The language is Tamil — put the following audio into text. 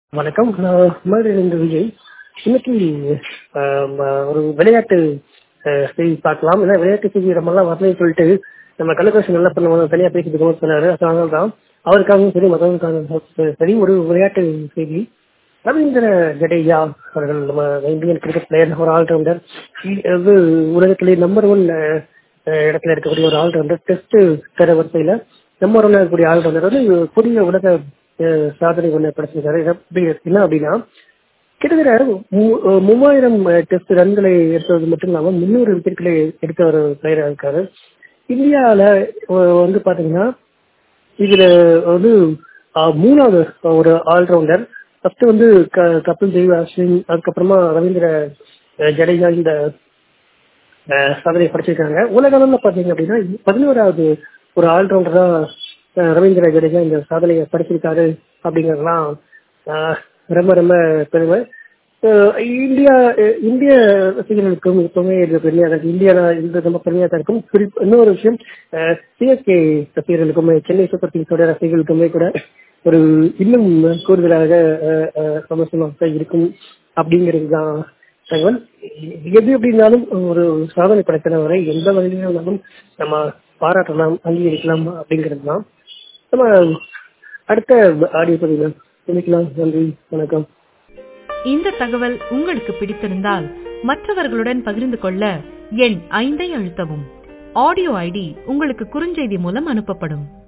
வணக்கம் நான் மதுரையிலிருந்து விஜய் இன்னைக்கு ஆம், ஒரு விளையாட்டு அஹ், செய்தி பார்க்கலாம் ஏன்னா விளையாட்டு செய்தி நம்மளாம் வரலன்னு சொல்லிட்டு நம்ம கலக்கோஷன் நல்லா பண்ண தனியாக பேசிட்டு போக சொன்னாரு அதனால தான் அவருக்காகவும் சரி மற்றவங்களுக்காகவும் சரி ஒரு விளையாட்டு செய்தி ரவீந்திர ஜடேஜா அவர்கள் நம்ம இந்தியன் கிரிக்கெட் பிளேயர் ஒரு ஆல்ரவுண்டர் இது உலகத்திலே நம்பர் ஒன் இடத்துல இருக்கக்கூடிய ஒரு ஆல்ரவுண்டர் டெஸ்ட் தர வரிசையில் நம்பர் ஒன் இருக்கக்கூடிய ஆல்ரவுண்டர் வந்து புதிய உலக அஹ், சாதனை ஒன்று படைச்சிருக்காரு எப்படி என்ன அப்படின்னா கிட்டத்தட்ட மூ- அஹ் மூவாயிரம் டெஸ்ட் ரன்களை எடுத்தது மட்டும் இல்லாமல் முன்னூறு விக்கெட்களை எடுத்த ஒரு பிளேயராக இருக்காரு இந்தியாவில் வந்து பார்த்தீங்கன்னா இதுல வந்து அஹ், மூணாவது ஒரு ஆல்ரவுண்டர் ஃபர்ஸ்ட் வந்து க- கபில் தேவ் அஸ்வின் அதுக்கப்புறமா ரவீந்திர அஹ், ஜடேஜா இந்த அஹ், சாதனையை படைச்சிருக்காங்க உலக அளவில் பார்த்தீங்க அப்படின்னா பதினோராவது ஒரு ஆல்ரவுண்டரா அஹ், ரவீந்திர ஜடேஜா இந்த சாதனையை படைச்சிருக்காரு அப்படிங்கிறதுலாம் அஹ், ரொம்ப ரொம்ப பெருமை அஹ், இந்தியா அஹ், இந்திய ரசிகர்களுக்கும் எப்பவுமே இது பெருமையாக இருக்கு இந்தியா இது ரொம்ப பெருமையாக தான் இருக்கும் குறிப் இன்னொரு விஷயம் சிஎஸ்கே ரசிகர்களுக்குமே சென்னை சூப்பர் கிங்ஸோட ரசிகர்களுக்குமே கூட ஒரு இன்னும் கூடுதலாக அஹ், அஹ், சந்தோஷமாக இருக்கும் அப்படிங்கிறது தான் தகவல் எது எப்படி இருந்தாலும் ஒரு சாதனை படைத்தவரை எந்த வகையிலும் இருந்தாலும் நம்ம பாராட்டலாம் அங்கீகரிக்கலாம் அப்படிங்கிறது தான் நம்ம அடுத்த ஆடியோ பதிவில் சந்திக்கலாம் நன்றி வணக்கம் இந்த தகவல் உங்களுக்கு பிடித்திருந்தால் மற்றவர்களுடன் பகிர்ந்து கொள்ள எண் ஐந்தை அழுத்தவும் ஆடியோ ஐடி உங்களுக்கு குறுஞ்செய்தி மூலம் அனுப்பப்படும்